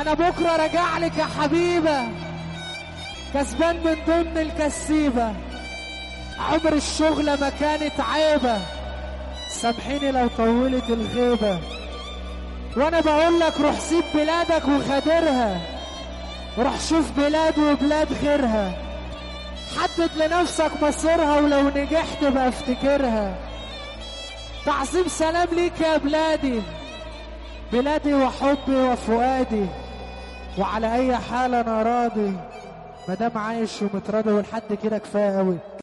انا بكره راجع لك يا حبيبه كسبان من ضمن الكسيبه عمر الشغلة ما كانت عيبة سامحيني لو طولت الغيبة وانا بقول لك روح سيب بلادك وخادرها روح شوف بلاد وبلاد غيرها حدد لنفسك مصيرها ولو نجحت بقى افتكرها تعظيم سلام ليك يا بلادي بلادي وحبي وفؤادي وعلى اي حال انا راضي مادام عايش ومتراضي ولحد كده كفايه قوي